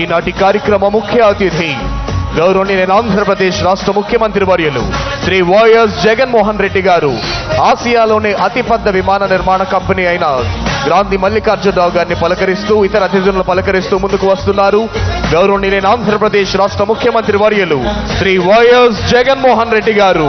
ఈనాటి కార్యక్రమ ముఖ్య అతిథి గౌరవనీయులైన ఆంధ్రప్రదేశ్ రాష్ట్ర ముఖ్యమంత్రి వర్యులు శ్రీ వైఎస్ జగన్మోహన్ రెడ్డి గారు ఆసియాలోనే అతిపెద్ద విమాన నిర్మాణ కంపెనీ అయిన గాంధీ మల్లికార్జునరావు గారిని పలకరిస్తూ ఇతర అతిథులను పలకరిస్తూ ముందుకు వస్తున్నారు గౌరవనీయులైన ఆంధ్రప్రదేశ్ రాష్ట్ర ముఖ్యమంత్రి వర్యులు శ్రీ వైఎస్ జగన్మోహన్ రెడ్డి గారు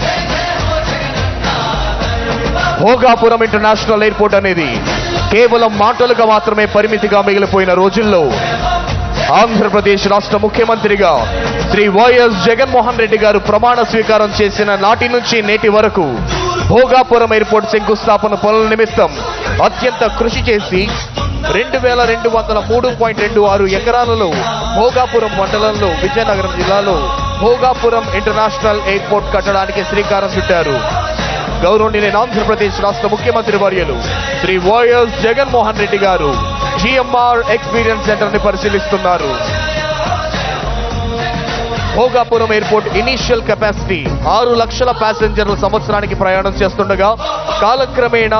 భోగాపురం ఇంటర్నేషనల్ ఎయిర్పోర్ట్ అనేది కేవలం మాటలుగా మాత్రమే పరిమితిగా మిగిలిపోయిన రోజుల్లో ఆంధ్రప్రదేశ్ రాష్ట్ర ముఖ్యమంత్రిగా శ్రీ వైఎస్ జగన్మోహన్ రెడ్డి గారు ప్రమాణ స్వీకారం చేసిన నాటి నుంచి నేటి వరకు భోగాపురం ఎయిర్పోర్ట్ శంకుస్థాపన పనుల నిమిత్తం అత్యంత కృషి చేసి రెండు వేల రెండు వందల మూడు పాయింట్ రెండు ఆరు ఎకరాలలో భోగాపురం మండలంలో విజయనగరం జిల్లాలో భోగాపురం ఇంటర్నేషనల్ ఎయిర్పోర్ట్ కట్టడానికి శ్రీకారం చుట్టారు గౌరవనీయులైన ఆంధ్రప్రదేశ్ రాష్ట్ర ముఖ్యమంత్రి వర్యులు శ్రీ వైఎస్ జగన్మోహన్ రెడ్డి గారు జిఎంఆర్ ఎక్స్పీరియన్స్ సెంటర్ ని పరిశీలిస్తున్నారు భోగాపురం ఎయిర్పోర్ట్ ఇనీషియల్ కెపాసిటీ ఆరు లక్షల ప్యాసింజర్ల సంవత్సరానికి ప్రయాణం చేస్తుండగా కాలక్రమేణా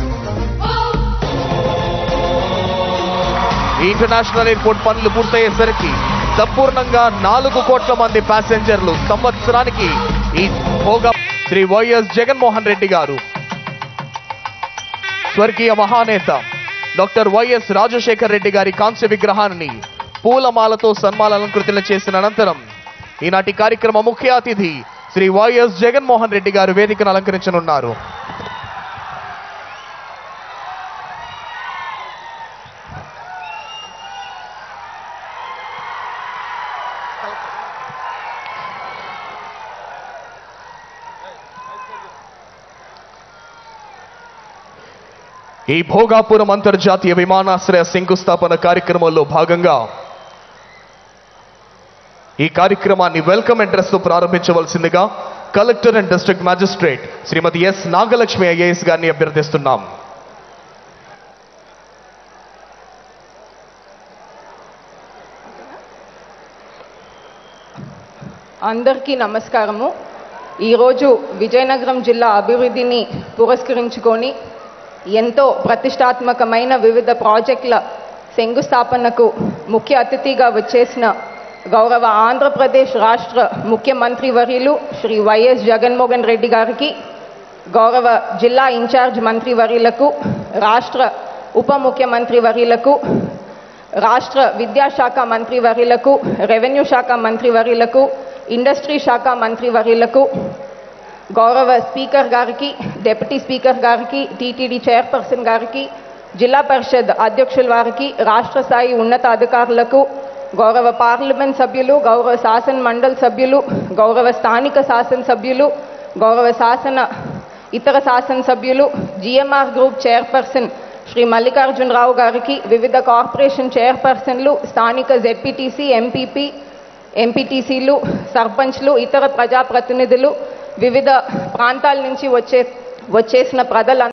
ఈ ఇంటర్నేషనల్ ఎయిర్పోర్ట్ పనులు పూర్తయ్యేసరికి సంపూర్ణంగా నాలుగు కోట్ల మంది ప్యాసింజర్లు సంవత్సరానికి ఈ భోగా శ్రీ వైఎస్ జగన్మోహన్ రెడ్డి గారు స్వర్గీయ మహానేత డాక్టర్ వైఎస్ రాజశేఖర్ రెడ్డి గారి కాంస్య విగ్రహాన్ని పూలమాలతో సన్మానాలంకృతులు చేసిన అనంతరం ఈనాటి కార్యక్రమ ముఖ్య అతిథి శ్రీ వైఎస్ జగన్మోహన్ రెడ్డి గారు వేదికను అలంకరించనున్నారు ఈ భోగాపురం అంతర్జాతీయ విమానాశ్రయ శంకుస్థాపన కార్యక్రమంలో భాగంగా ఈ కార్యక్రమాన్ని వెల్కమ్ అడ్రస్ తో ప్రారంభించవలసిందిగా collector and district magistrate Srimati S Nagalakshmi IAS గారిని అభ్యర్థిస్తున్నాం అందరికీ నమస్కారము ఈరోజు విజయనగరం జిల్లా అభివృద్ధిని పురస్కరించుకొని ఎంతో ప్రతిష్టాత్మకమైన వివిధ ప్రాజెక్టుల శంకుస్థాపనకు ముఖ్య అతిథిగా వచ్చేసిన గౌరవ ఆంధ్రప్రదేశ్ రాష్ట్ర ముఖ్యమంత్రి వర్యులు శ్రీ వైఎస్ జగన్మోహన్ రెడ్డి గారికి గౌరవ జిల్లా ఇన్ఛార్జ్ మంత్రి వర్యులకు రాష్ట్ర ఉప ముఖ్యమంత్రి వర్యులకు రాష్ట్ర విద్యాశాఖ మంత్రి వర్యులకు రెవెన్యూ శాఖ మంత్రి వర్యులకు ఇండస్ట్రీ శాఖ మంత్రి వర్యులకు గౌరవ స్పీకర్ గారికి డిప్యూటీ స్పీకర్ గారికి టీటీడీ చైర్పర్సన్ గారికి జిల్లా పరిషత్ అధ్యక్షుల వారికి రాష్ట్ర స్థాయి ఉన్నత అధికారులకు గౌరవ పార్లమెంట్ సభ్యులు గౌరవ శాసన మండలి సభ్యులు గౌరవ స్థానిక శాసనసభ్యులు గౌరవ శాసన ఇతర శాసనసభ్యులు GMR group chairperson Shri Mallikarjunarao గారికి వివిధ కార్పొరేషన్ చైర్పర్సన్లు స్థానిక జెడ్పీటీసీ ఎంపీపీ ఎంపీటీసీలు సర్పంచ్లు ఇతర ప్రజాప్రతినిధులు వివిధ ప్రాంతాల నుంచి వచ్చే వచ్చేసిన ప్రజల